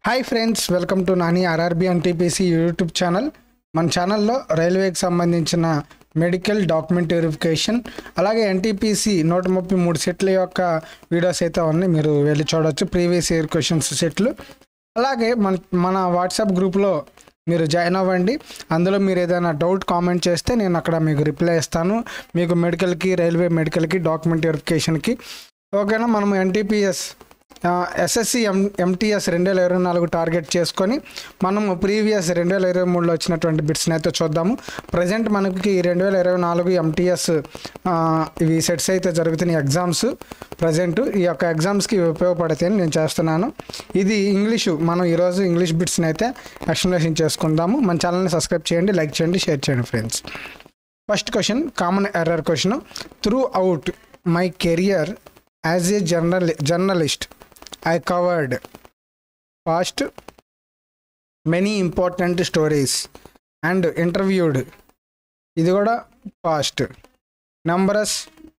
hi friends welcome to Nani RRB NTPC YouTube channel మన ఛానల్లో రైల్వేకి సంబంధించిన మెడికల్ డాక్యుమెంట్ వెరిఫికేషన్ అలాగే ఎన్టీపీసీ నూట ముప్పై మూడు సెట్ల యొక్క వీడియోస్ అయితే ఉన్నాయి మీరు వెళ్ళి చూడవచ్చు ప్రీవియస్ ఇయర్ క్వశ్చన్స్ సెట్లు అలాగే మన మన వాట్సాప్ గ్రూప్లో మీరు జాయిన్ అవ్వండి అందులో మీరు ఏదైనా డౌట్ కామెంట్ చేస్తే నేను అక్కడ మీకు రిప్లై ఇస్తాను మీకు మెడికల్కి రైల్వే మెడికల్కి డాక్యుమెంట్ వెరిఫికేషన్కి ఓకేనా మనం ఎన్టీపీఎస్ ఎస్ఎస్సి ఎం ఎంటీఎస్ రెండు వేల ఇరవై నాలుగు టార్గెట్ చేసుకొని మనము ప్రీవియస్ రెండు వేల ఇరవై మూడులో వచ్చినటువంటి బిట్స్ని అయితే చూద్దాము ప్రజెంట్ మనకి రెండు వేల ఇరవై నాలుగు ఎంటీఎస్ ఇవి సెట్స్ అయితే జరుగుతున్నాయి ఎగ్జామ్స్ ప్రజెంట్ ఈ యొక్క ఎగ్జామ్స్కి ఇవి ఉపయోగపడతాయని నేను చేస్తున్నాను ఇది ఇంగ్లీషు మనం ఈరోజు ఇంగ్లీష్ బిట్స్ని అయితే ఎక్స్ప్లెనేషన్ చేసుకుందాము మన ఛానల్ని సబ్స్క్రైబ్ చేయండి లైక్ చేయండి షేర్ చేయండి friends first question common error question throughout my career as a journal journalist I covered fast many important stories and interviewed ఇది కూడా fast numerous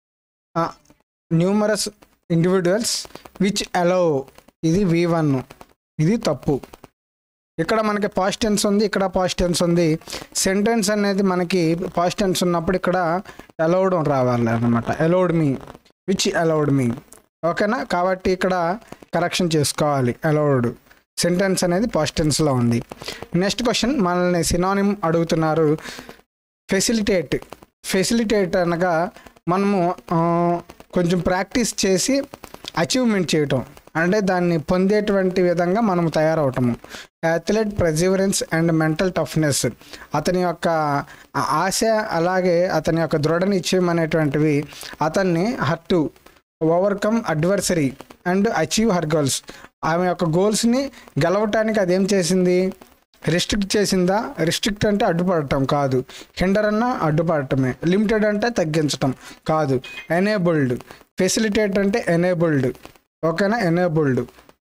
numerous individuals which allow ఇది V one ఇది తప్పు ఇక్కడ మనకి past tense ఉంది ఇక్కడ past tense ఉంది సెంటెన్స్ అనేది మనకి పాస్ట్ టెన్స్ ఉన్నప్పుడు ఇక్కడ అలౌడ్ రావాలి అనమాట allowed me which allowed me ఓకేనా కాబట్టి ఇక్కడ కరెక్షన్ చేసుకోవాలి అలౌడ్ సెంటెన్స్ అనేది పాస్ట్ టెన్స్లో ఉంది నెక్స్ట్ క్వశ్చన్ మనల్ని సినానిమ్ అడుగుతున్నారు ఫెసిలిటేట్ ఫెసిలిటేట్ అనగా మనము ఆ, కొంచెం ప్రాక్టీస్ చేసి అచీవ్మెంట్ చేయటం అంటే దాన్ని పొందేటువంటి విధంగా మనం తయారవటము athlete perseverance and mental toughness అతని యొక్క ఆశ అలాగే అతని యొక్క దృఢ నిశ్చయం అనేటువంటివి అతన్ని her to overcome adversary and achieve her goals ఆమె యొక్క గోల్స్ని గెలవటానికి అదేం చేసింది రిస్ట్రిక్ట్ చేసిందా రిస్ట్రిక్ట్ అంటే అడ్డుపడటం కాదు హిండర్ అన్న అడ్డుపడటమే లిమిటెడ్ అంటే తగ్గించటం కాదు ఎనేబుల్డ్ ఫెసిలిటేట్ అంటే ఎనేబుల్డ్ ఓకేనా enabled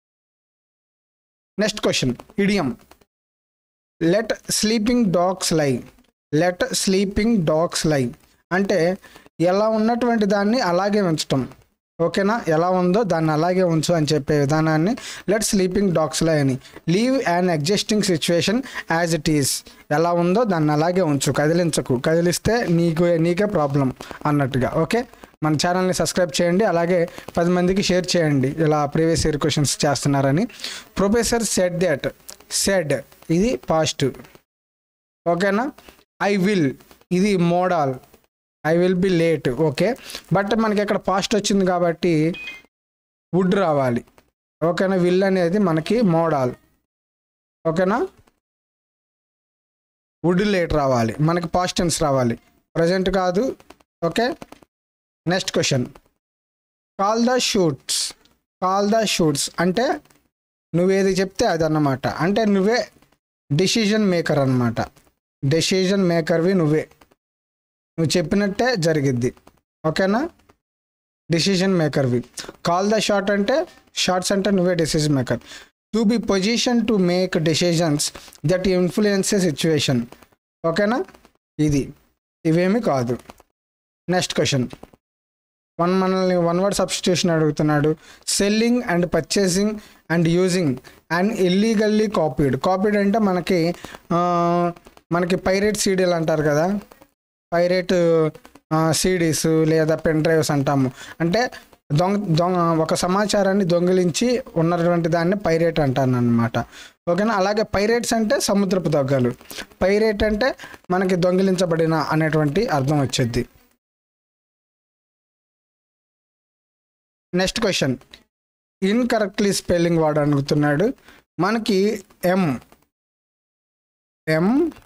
next question idiom let sleeping dogs lie let sleeping dogs lie అంటే ఎలా ఉన్నటువంటి దాన్ని అలాగే ఉంచటం ఓకేనా ఎలా ఉందో దాన్ని అలాగే ఉంచు అని చెప్పే విధానాన్ని లెట్ స్లీపింగ్ డాగ్స్ లై అని leave and existing situation as it is ఎలా ఉందో దాన్ని అలాగే ఉంచు కదిలించకు కదిలిస్తే నీకు నీకే ప్రాబ్లం అన్నట్టుగా ఓకే మన ఛానల్ని సబ్స్క్రైబ్ చేయండి అలాగే పది మందికి షేర్ చేయండి ఇలా ప్రీవియస్ ఇయర్ క్వశ్చన్స్ చేస్తున్నారని ప్రొఫెసర్ సెడ్ దట్ సెడ్ ఇది పాజిటివ్ ఓకేనా ఐ విల్ ఇది modal I will be late okay but మనకి ఇక్కడ పాస్ట్ వచ్చింది కాబట్టి వుడ్ రావాలి ఓకేనా విల్ అనేది మనకి మోడల్ ఓకేనా వుడ్ లేట్ రావాలి మనకి పాస్ట్ టెన్స్ రావాలి ప్రజెంట్ కాదు okay next question call the shoots call the shoots అంటే నువ్వేది చెప్తే అది అన్నమాట అంటే నువ్వే డెసిజన్ మేకర్ అన్నమాట డెసిజన్ మేకర్వి నువ్వే నువ్వు చెప్పినట్టే జరిగిద్ది ఓకేనా డెసిజన్ మేకర్వి కాల్ ద షార్ట్ అంటే షార్ట్స్ అంటే నువ్వే decision maker to be position to make decisions that influence situation ఓకేనా ఇది ఇవేమి కాదు నెక్స్ట్ క్వశ్చన్ వన్ మనల్ని వన్ వర్డ్ సబ్స్టిట్యూషన్ అడుగుతున్నాడు selling and purchasing and using and illegally copied copied అంటే మనకి ఆ, మనకి పైరేట్ సీడీలు అంటారు కదా పైరేట్ సీడీస్ లేదా పెన్ డ్రైవ్స్ అంటాము అంటే దొంగ దొంగ ఒక సమాచారాన్ని దొంగిలించి ఉన్నటువంటి దాన్ని పైరేట్ అంటాను అనమాట ఓకేనా అలాగే పైరేట్స్ అంటే సముద్రపు దొంగలు పైరేట్ అంటే మనకి దొంగిలించబడిన అనేటువంటి అర్థం వచ్చేది నెక్స్ట్ క్వశ్చన్ ఇన్కరెక్ట్లీ స్పెల్లింగ్ వాడు అడుగుతున్నాడు మనకి ఎం ఎం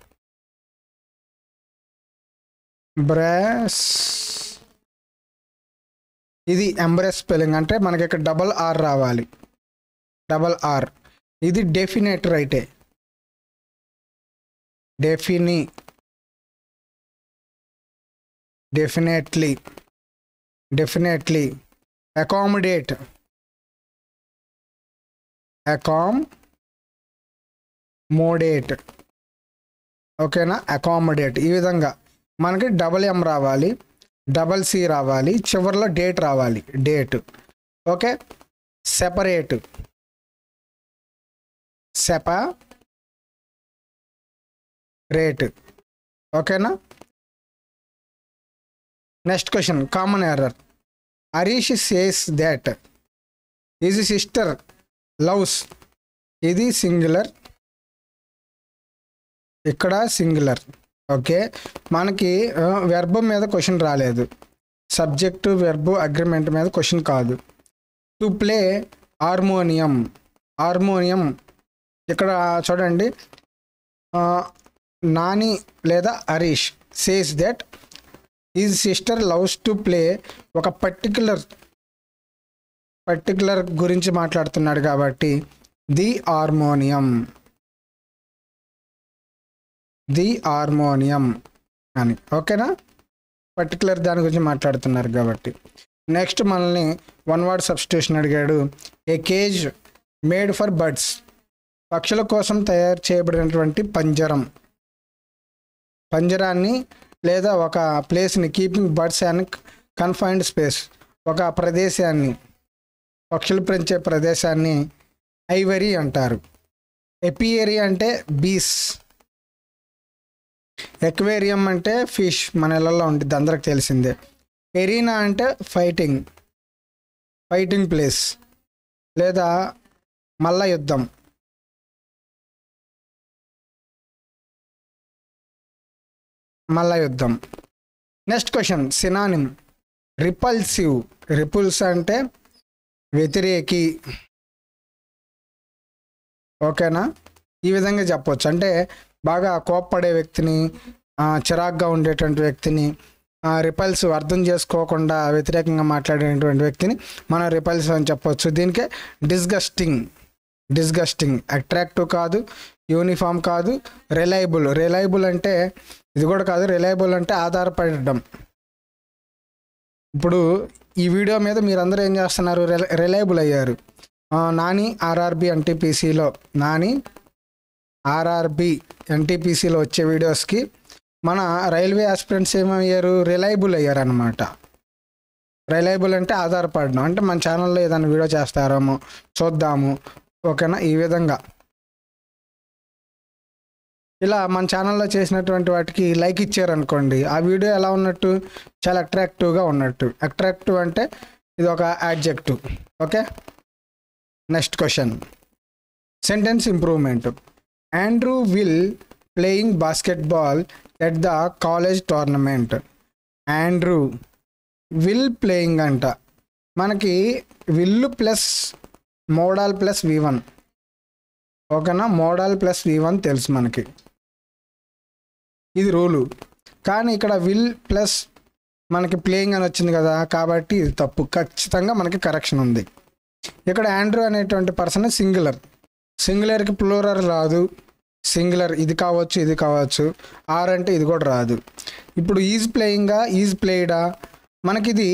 బ్రాస్ ఇది ఎంబ్రెస్ స్పెల్లింగ్ అంటే మనకి ఇక్కడ డబల్ ఆర్ రావాలి డబల్ ఆర్ ఇది డెఫినెట్ రైటే డెఫిని definitely definitely accommodate accommodate ఓకేనా అకామిడేట్ ఈ విధంగా మనకి డబల్ ఎం రావాలి డబల్ సి రావాలి చివరిలో డేట్ రావాలి date okay separate separate ఓకేనా next question common error Harish says that is sister loves ఇది సింగులర్ ఇక్కడ సింగులర్ ఓకే మనకి వెర్బ్ మీద క్వశ్చన్ రాలేదు సబ్జెక్టు వెర్బ్ అగ్రిమెంట్ మీద క్వశ్చన్ కాదు టు ప్లే హార్మోనియం హార్మోనియం ఇక్కడ చూడండి ఆ, నాని లేదా Harish says that is sister loves to play ఒక పర్టికులర్ పర్టికులర్ గురించి మాట్లాడుతున్నాడు కాబట్టి ది హార్మోనియం ది హార్మోనియం అని ఓకేనా పర్టికులర్ దాని గురించి మాట్లాడుతున్నారు కాబట్టి నెక్స్ట్ మనల్ని వన్ వర్డ్ సబ్స్టిట్యూషన్ అడిగాడు a cage made for birds పక్షుల కోసం తయారు చేయబడినటువంటి పంజరం పంజరాన్ని లేదా ఒక ప్లేస్ని keeping birds and confined space ఒక ప్రదేశాన్ని పక్షులు పెంచే ప్రదేశాన్ని ఐవరీ అంటారు ఎపియరీ అంటే బీస్ ఎక్వేరియం అంటే ఫిష్ మన ఇళ్ళల్లో ఉంటుంది అందరికి తెలిసిందే ఎరీనా అంటే ఫైటింగ్ ఫైటింగ్ ప్లేస్ లేదా మల్ల యుద్ధం మల్ల యుద్ధం next question synonym repulsive repulse అంటే వ్యతిరేకి ఓకేనా ఈ విధంగా చెప్పొచ్చు అంటే బాగా కోప్పడే వ్యక్తిని ఆ, చిరాగ్గా ఉండేటువంటి వ్యక్తిని రిపల్స్ అర్థం చేసుకోకుండా వ్యతిరేకంగా మాట్లాడేటువంటి వ్యక్తిని మనం రిపల్స్ అని చెప్పొచ్చు దీనికే డిస్గస్టింగ్ డిస్గస్టింగ్ అట్రాక్టివ్ కాదు యూనిఫామ్ కాదు రిలయబుల్ రిలయబుల్ అంటే ఇది కూడా కాదు రిలయబుల్ అంటే ఆధారపడడం ఇప్పుడు ఈ వీడియో మీద మీరందరూ ఏం చేస్తున్నారు రిలయబుల్ అయ్యారు ఆ, నాని ఆర్ఆర్బి ఎన్టీపీసీలో నాని ఆర్ఆర్బి ఎన్టీపీసీలో వచ్చే వీడియోస్కి మన రైల్వే ఆస్పిరెంట్స్ ఏమయ్యారు రిలయబుల్ అయ్యారు అనమాట రిలయబుల్ అంటే ఆధారపడడం అంటే మన ఛానల్లో ఏదైనా వీడియో చేస్తారేమో చూద్దాము ఓకేనా ఈ విధంగా ఇలా మన ఛానల్లో చేసినటువంటి వాటికి లైక్ ఇచ్చారనుకోండి ఆ వీడియో ఎలా ఉన్నట్టు చాలా అట్రాక్టివ్గా ఉన్నట్టు అట్రాక్టివ్ అంటే ఇది ఒక adjective okay next question sentence improvement Andrew will playing basketball at the college tournament Andrew will playing అంట మనకి will plus modal plus V one ఓకేనా మోడాల్ ప్లస్ వి వన్ తెలుసు మనకి ఇది రూలు కానీ ఇక్కడ విల్ ప్లస్ మనకి ప్లేయింగ్ అని వచ్చింది కదా కాబట్టి ఇది తప్పు ఖచ్చితంగా మనకి కరెక్షన్ ఉంది ఇక్కడ ఆండ్రూ అనేటువంటి పర్సన్ సింగులర్ సింగులర్కి ప్లూరర్ రాదు సింగులర్ ఇది కావచ్చు ఇది కావచ్చు ఆర్ అంటే ఇది కూడా రాదు ఇప్పుడు ఈజ్ ప్లేయింగా ఈజ్ ప్లేయిడా మనకిది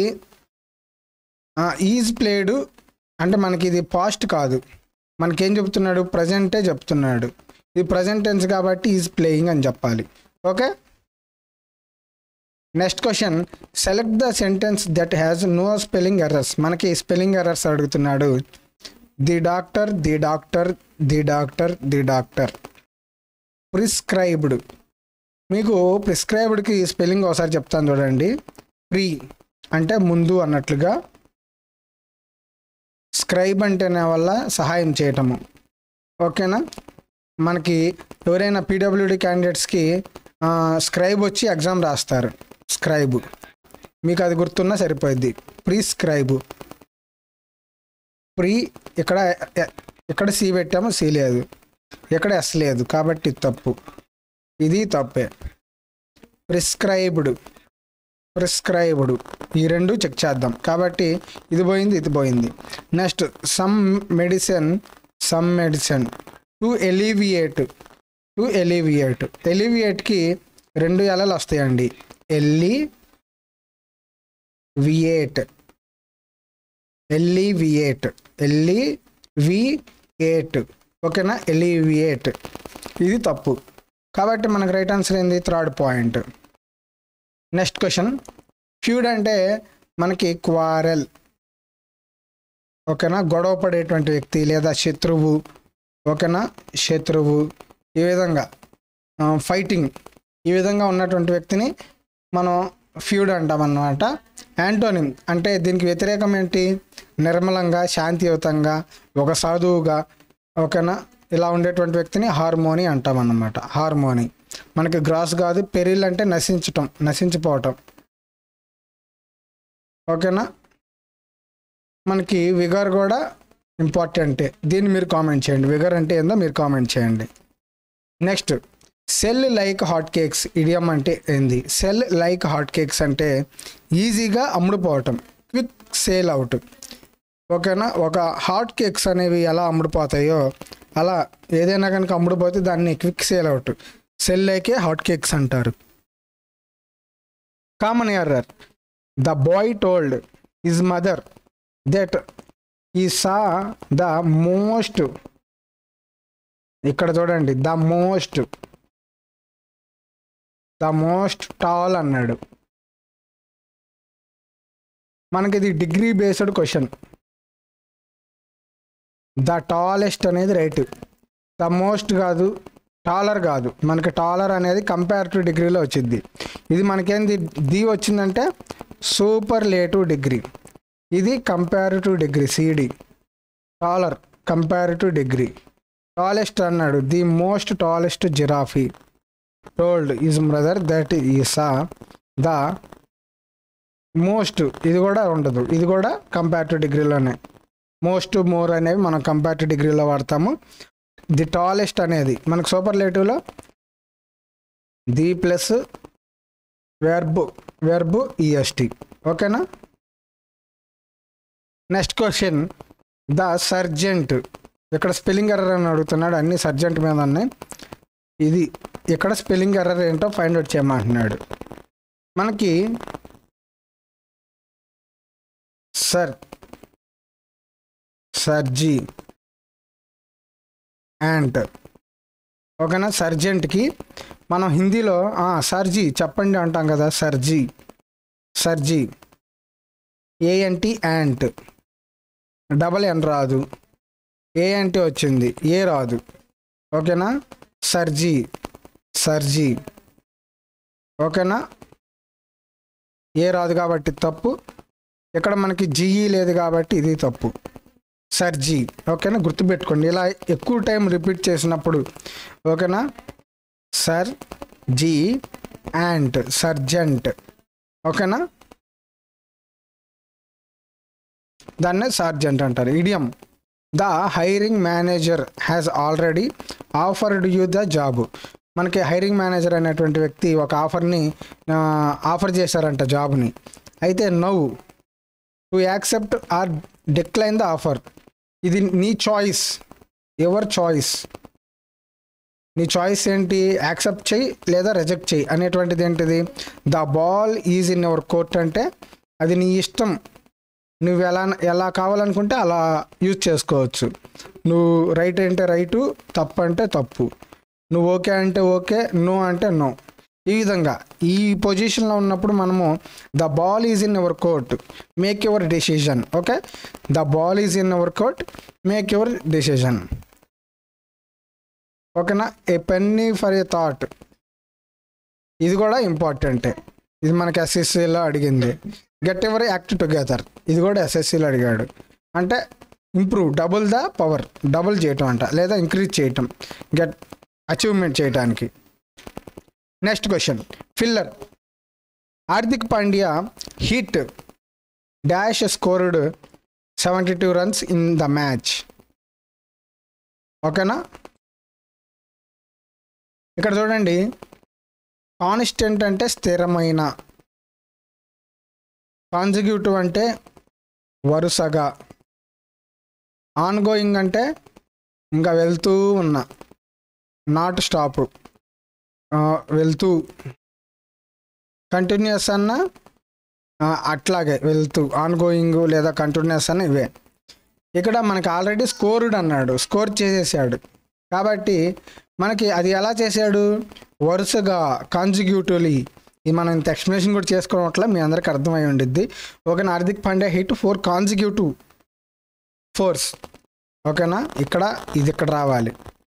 ఈజ్ ప్లేడు అంటే మనకి ఇది పాస్ట్ కాదు మనకేం చెప్తున్నాడు ప్రజెంటే చెప్తున్నాడు ఇది ప్రజెంట్ టెన్స్ కాబట్టి ఈజ్ ప్లేయింగ్ అని చెప్పాలి okay next question select the sentence that has no spelling errors మనకి స్పెల్లింగ్ ఎర్రర్స్ అడుగుతున్నాడు the doctor the doctor the doctor the doctor prescribed మీకు ప్రిస్క్రైబ్డ్కి స్పెల్లింగ్ ఒకసారి చెప్తాను చూడండి ప్రీ అంటే ముందు అన్నట్లుగా స్క్రైబ్ అంటేనే వల్ల సహాయం చేయటము ఓకేనా మనకి ఎవరైనా పీడబ్ల్యూడి క్యాండిడేట్స్కి స్క్రైబ్ వచ్చి ఎగ్జామ్ రాస్తారు స్క్రైబ్ మీకు అది గుర్తున్నా సరిపోద్ది ప్రీ స్క్రైబ్ ప్రీ ఇక్కడ ఇక్కడ సి పెట్టాము సి లేదు ఇక్కడ ఎస్ లేదు కాబట్టి ఇది తప్పు ఇది తప్పే ప్రిస్క్రైబ్డ్ ప్రిస్క్రైబ్డ్ ఈ రెండు చెక్ చేద్దాం కాబట్టి ఇది పోయింది ఇది పోయింది next some medicine some medicine to alleviate to alleviate ఎలివియేట్కి రెండు ఎలలు వస్తాయండి ఎల్లి వియేట్ ఎల్లివియేట్ ఎల్లి వి ఎయిట్ ఓకేనా ఎలివియేట్ ఇది తప్పు కాబట్టి మనకు రైట్ ఆన్సర్ ఏంది third point next question feud అంటే మనకి క్వారెల్ ఓకేనా గొడవ పడేటువంటి వ్యక్తి లేదా శత్రువు ఓకేనా శత్రువు ఈ విధంగా ఫైటింగ్ ఈ విధంగా ఉన్నటువంటి వ్యక్తిని మనం ఫ్యూడ్ అంటాం అన్నమాట యాంటోనిమ్ అంటే దీనికి వ్యతిరేకం ఏంటి నిర్మలంగా శాంతియుతంగా ఒక సాధువుగా ఓకేనా ఇలా ఉండేటువంటి వ్యక్తిని హార్మోని అంటాం అన్నమాట హార్మోని మనకి గ్రాస్ కాదు పెరిల్ అంటే నశించటం నశించిపోవటం ఓకేనా మనకి విగర్ కూడా ఇంపార్టెంటే దీన్ని మీరు కామెంట్ చేయండి విగర్ అంటే ఏందో మీరు కామెంట్ చేయండి next sell like hot cakes idiom అంటే ఏంది సెల్ లైక్ హాట్ కేక్స్ అంటే ఈజీగా అమ్ముడుపోవటం క్విక్ సేల్ అవుట్ ఓకేనా ఒక హాట్ కేక్స్ అనేవి ఎలా అమ్ముడుపోతాయో అలా ఏదైనా కనుక అమ్ముడుపోతే దాన్ని క్విక్ సేల్ అవుట్ సెల్ లైకే హాట్ కేక్స్ అంటారు common error the boy told his mother that he saw the most ఇక్కడ చూడండి the most the most tall అన్నాడు మనకి ఇది degree based question the tallest అనేది రైట్ ద మోస్ట్ కాదు taller కాదు మనకి టాలర్ అనేది కంపేరిటివ్ డిగ్రీలో వచ్చింది ఇది మనకేంది ది వచ్చిందంటే సూపర్ లేటివ్ డిగ్రీ ఇది కంపారిటివ్ డిగ్రీ సిడి టాలర్ కంపారిటివ్ డిగ్రీ టాలెస్ట్ అన్నాడు the most tallest giraffe told his brother that he saw the most ఇది కూడా ఉండదు ఇది కూడా కంపారిటివ్ డిగ్రీలోనే మోస్ట్ మోర్ అనేవి మనం కంపారిటివ్ డిగ్రీలో వాడతాము ది టాలెస్ట్ అనేది మనకు సూపర్ లేటివ్లో the plus verb verb EST ఓకేనా నెక్స్ట్ క్వశ్చన్ ద సర్జెంట్ ఇక్కడ స్పెల్లింగ్ ఎర్రర్ అని అడుగుతున్నాడు అన్ని సర్జెంట్ మీద ఉన్నాయి ఇది ఇక్కడ స్పెల్లింగ్ ఎర్రర్ ఏంటో ఫైండ్ అవుట్ చేయమంటున్నాడు మనకి సర్ సర్జీ యాంట్ ఓకేనా సర్జెంట్కి మనం హిందీలో "ఆ, సర్జీ చెప్పండి అంటాం కదా సర్జీ సర్జీ ఏఎన్టీ యాంట్ డబల్ ఎన్ రాదు ఏ అంటే వచ్చింది ఏ రాదు ఓకేనా సర్జీ సర్జీ ఓకేనా ఏ రాదు కాబట్టి తప్పు ఇక్కడ మనకి జిఈ లేదు కాబట్టి ఇది తప్పు సర్జీ ఓకేనా గుర్తుపెట్టుకోండి ఇలా ఎక్కువ టైం రిపీట్ చేసినప్పుడు ఓకేనా సర్ జీ యాంట్ సర్జెంట్ ఓకేనా దాన్నే సార్జెంట్ అంటారు idiom the hiring manager has already offered you the job మనకి హైరింగ్ మేనేజర్ అనేటువంటి వ్యక్తి ఒక ఆఫర్ని ఆఫర్ చేశారంట జాబ్ని అయితే నవ్వు to accept or decline the offer ఇది నీ చాయిస్ ఎవర్ చాయిస్ నీ చాయిస్ ఏంటి యాక్సెప్ట్ చేయి లేదా రిజెక్ట్ చేయి అనేటువంటిది ఏంటిది the ball is in your court అంటే అది నీ ఇష్టం నువ్వు ఎలా ఎలా కావాలనుకుంటే అలా యూజ్ చేసుకోవచ్చు నువ్వు రైట్ అంటే రైటు తప్పు అంటే తప్పు నువ్వు ఓకే అంటే ఓకే నో అంటే నో ఈ విధంగా ఈ పొజిషన్లో ఉన్నప్పుడు మనము the ball is in our court make your decision okay the ball is in our court make your decision ఓకేనా a penny for a thought ఇది కూడా ఇంపార్టెంటే ఇది మనకి ఎస్ఎస్సిలో అడిగింది గెట్ ఎవర్ యాక్ట్ టుగెదర్ ఇది కూడా ఎస్ఎస్సిలో అడిగాడు అంటే improve double the power double చేయటం అంట లేదా ఇంక్రీజ్ చేయటం గెట్ అచీవ్మెంట్ చేయడానికి next question filler Hardik Pandya hit dash scored seventy two runs in the match ఓకేనా ఇక్కడ చూడండి కాన్స్టెంట్ అంటే స్థిరమైన కాన్జిక్యూటివ్ అంటే వరుసగా ఆన్గోయింగ్ అంటే ఇంకా వెళ్తూ ఉన్నా నాట్ స్టాప్ వెళ్తూ కంటిన్యూస్ అన్న ఆ, అట్లాగే వెళ్తూ ఆన్గోయింగ్ లేదా కంటిన్యూస్ అన్న ఇవే ఇక్కడ మనకి ఆల్రెడీ స్కోర్డ్ అన్నాడు స్కోర్ చేసేసాడు కాబట్టి మనకి అది ఎలా చేశాడు వరుసగా కాన్జిక్యూటివ్లీ ఇది మనం ఇంత ఎక్స్ప్లెనేషన్ కూడా చేసుకోవడం వల్ల మీ అందరికి అర్థమై ఉండిద్ది ఒక Hardik Pandya hit four consecutive fours ఓకేనా ఇక్కడ ఇది ఇక్కడ రావాలి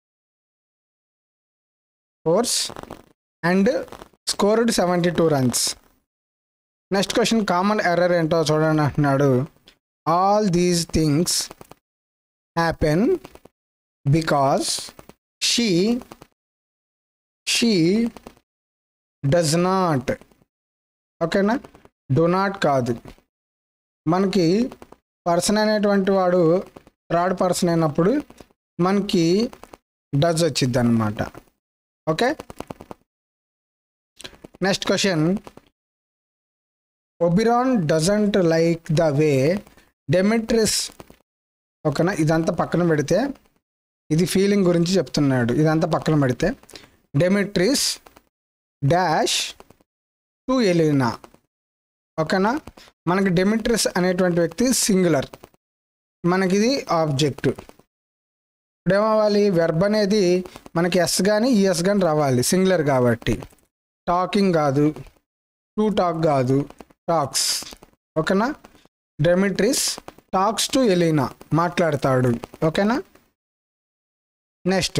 fours and scored seventy two runs next question common error ఏంటో చూడండి అంటున్నాడు all these things happen because she she does not ఓకేనా డు నాట్ కాదు మనకి పర్సన్ అనేటువంటి వాడు థర్డ్ పర్సన్ అయినప్పుడు మనకి డజ్ వచ్చింది అనమాట okay next question Oberon doesn't like the way Demetrius ఓకేనా ఇదంతా పక్కన పెడితే ఇది ఫీలింగ్ గురించి చెప్తున్నాడు ఇదంతా పక్కన పెడితే డెమెట్రిస్ డాష్ టు ఎలినా ఓకేనా మనకి డెమిట్రిస్ అనేటువంటి వ్యక్తి సింగులర్ మనకి ఇది ఆబ్జెక్ట్ ఇప్పుడు ఏమవ్వాలి వెర్బ్ అనేది మనకి ఎస్ కానీ ఈఎస్ కానీ రావాలి సింగులర్ కాబట్టి టాకింగ్ కాదు టు టాక్ కాదు టాక్స్ ఓకేనా డెమిట్రిస్ టాక్స్ టు ఎలీనా మాట్లాడతాడు ఓకేనా నెక్స్ట్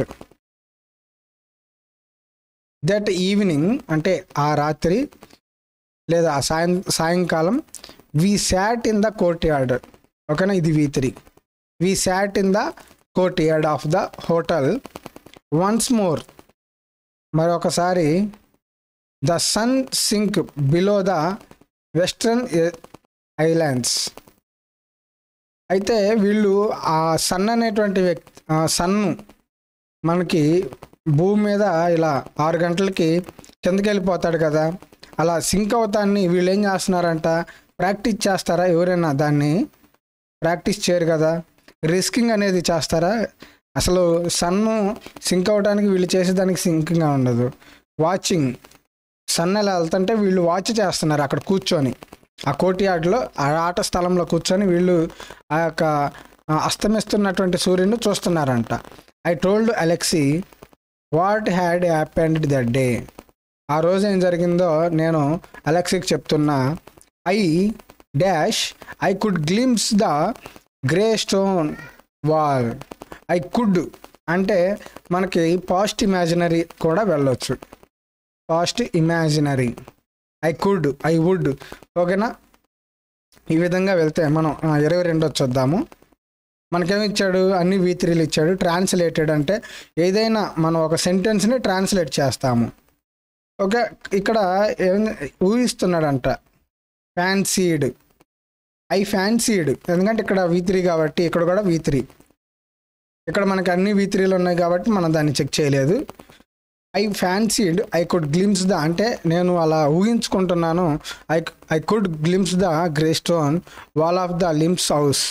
దట్ ఈవినింగ్ అంటే ఆ రాత్రి లేదా ఆ సాయం సాయంకాలం we sat in the courtyard ఓకేనా ఇది V three we sat in the courtyard of the hotel once more మరొకసారి the sun sink below the western islands అయితే వీళ్ళు ఆ సన్ అనేటువంటి వ్యక్తి సన్ను మనకి భూమి మీద ఇలా ఆరు గంటలకి కిందకి వెళ్ళిపోతాడు కదా అలా సింక్ అవుతాన్ని వీళ్ళు ఏం చేస్తున్నారంట ప్రాక్టీస్ చేస్తారా ఎవరైనా దాన్ని ప్రాక్టీస్ చేయరు కదా రిస్కింగ్ అనేది చేస్తారా అసలు సన్ను సింక్ అవడానికి వీళ్ళు చేసేదానికి సింకింగ్గా ఉండదు వాచింగ్ సన్ ఎలా వెళ్తుంటే వీళ్ళు వాచ్ చేస్తున్నారు అక్కడ కూర్చొని ఆ కోర్ట్యార్డ్లో ఆ ఆట స్థలంలో కూర్చొని వీళ్ళు ఆ యొక్క అస్తమిస్తున్నటువంటి సూర్యుని చూస్తున్నారంట I told Alexei what had happened that day ఆ రోజు ఏం జరిగిందో నేను అలెక్సీకి చెప్తున్నా I dash I could glimpse the grey stone wall I could అంటే మనకి పాస్ట్ ఇమాజినరీ కూడా వెళ్ళొచ్చు past imaginary I could I would ఓకేనా ఈ విధంగా వెళ్తే మనం ఇరవై రెండు వచ్చొద్దాము మనకేమి ఇచ్చాడు అన్ని వీ త్రీలు ఇచ్చాడు ట్రాన్స్లేటెడ్ అంటే ఏదైనా మనం ఒక సెంటెన్స్ని ట్రాన్స్లేట్ చేస్తాము ఓకే ఇక్కడ ఏం ఊహిస్తున్నాడంట ఫ్యాన్సీడ్ ఐ ఫ్యాన్సీడ్ ఎందుకంటే ఇక్కడ వీ త్రీ కాబట్టి ఇక్కడ కూడా వీ త్రీ ఇక్కడ మనకి అన్ని వీ త్రీలు ఉన్నాయి కాబట్టి మనం దాన్ని చెక్ చేయలేదు I fancied I could glimpse the అంటే నేను అలా ఊహించుకుంటున్నాను I I could glimpse the grey stone wall of the Limes house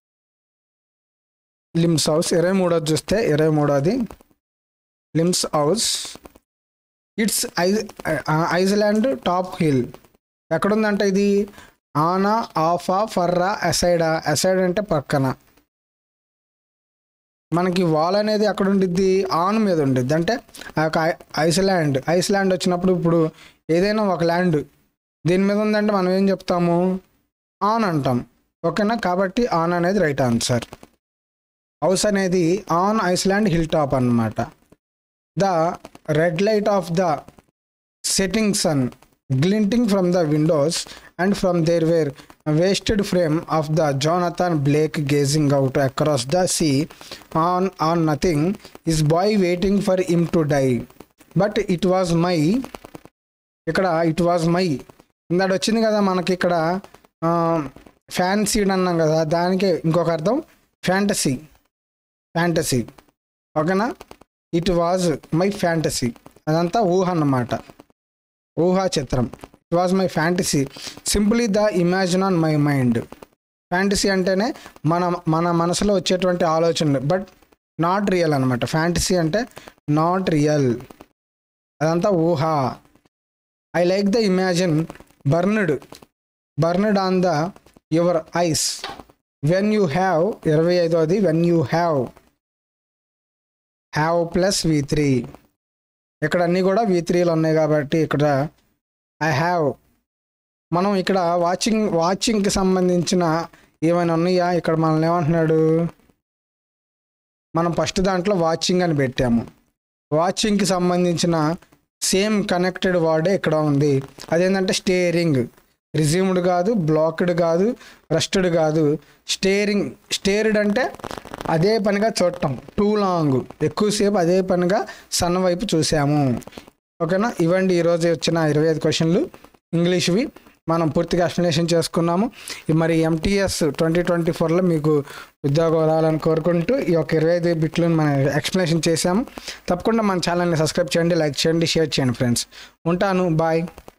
Limes house ఇరవై మూడోది చూస్తే ఇరవై మూడోది Limes house it's I island top hill ఎక్కడుందంటే ఇది ఆనా ఆఫా ఫర్రా అసైడా అసైడ్ అంటే పక్కన మనకి వాల్ అనేది ఎక్కడ ఉండిద్ది ఆన్ మీద ఉండిద్ది అంటే ఆ యొక్క ఐస్లాండ్ ఐస్లాండ్ వచ్చినప్పుడు ఇప్పుడు ఏదైనా ఒక ల్యాండ్ దీని మీద ఉందంటే మనం ఏం చెప్తాము ఆన్ అంటాం ఓకేనా కాబట్టి ఆన్ అనేది రైట్ ఆన్సర్ హౌస్ అనేది ఆన్ ఐస్లాండ్ హిల్ టాప్ అన్నమాట the red light of the setting sun glinting from the windows and from there were wasted frame of the Jonathan Blake gazing out across the sea on on nothing is boy waiting for him to die but it was my ఇక్కడ it was my ఇందాడ వచ్చింది కదా మనకి ఇక్కడ ఫ్యాన్సీడ్ అన్నాం కదా దానికి ఇంకొక అర్థం ఫ్యాంటసీ ఫ్యాంటసీ ఓకేనా ఇట్ వాజ్ మై ఫ్యాంటసీ అదంతా ఊహ అన్నమాట ఊహా చిత్రం it was my fantasy simply the imagine on my mind fantasy అంటేనే మన మన మనసులో వచ్చేటువంటి ఆలోచనలు బట్ నాట్ రియల్ అనమాట ఫ్యాంటసీ అంటే నాట్ రియల్ అదంతా ఊహ I like the imagine burned burned on the your eyes when you have ఇరవై ఐదోది when you have have plus we three ఇక్కడ అన్నీ కూడా వి త్రీలు ఉన్నాయి కాబట్టి ఇక్కడ ఐ హ్యావ్ మనం ఇక్కడ వాచింగ్ వాచింగ్కి సంబంధించిన ఏమైనా ఉన్నాయా ఇక్కడ మనల్ని ఏమంటున్నాడు మనం ఫస్ట్ దాంట్లో వాచింగ్ అని పెట్టాము వాచింగ్కి సంబంధించిన సేమ్ కనెక్టెడ్ వర్డే ఇక్కడ ఉంది అదేంటంటే స్టేరింగ్ రిజ్యూమ్డ్ కాదు బ్లాక్డ్ కాదు రస్టెడ్ కాదు స్టేరింగ్ స్టేర్డ్ అంటే అదే పనిగా చూడటం టూ లాంగ్ ఎక్కువసేపు అదే పనిగా సన్ వైపు చూసాము ఓకేనా ఇవ్వండి ఈరోజు వచ్చిన ఇరవై ఐదు క్వశ్చన్లు ఇంగ్లీష్వి మనం పూర్తిగా ఎక్స్ప్లెనేషన్ చేసుకున్నాము ఈ మరి ఎంటీఎస్ ట్వంటీ ట్వంటీ ఫోర్లో మీకు ఉద్యోగం రావాలని కోరుకుంటూ ఈ యొక్క ఇరవై ఐదు బిట్లను మనం ఎక్స్ప్లెనేషన్ చేశాము తప్పకుండా మన ఛానల్ని సబ్స్క్రైబ్ చేయండి లైక్ చేయండి షేర్ చేయండి ఫ్రెండ్స్ ఉంటాను బాయ్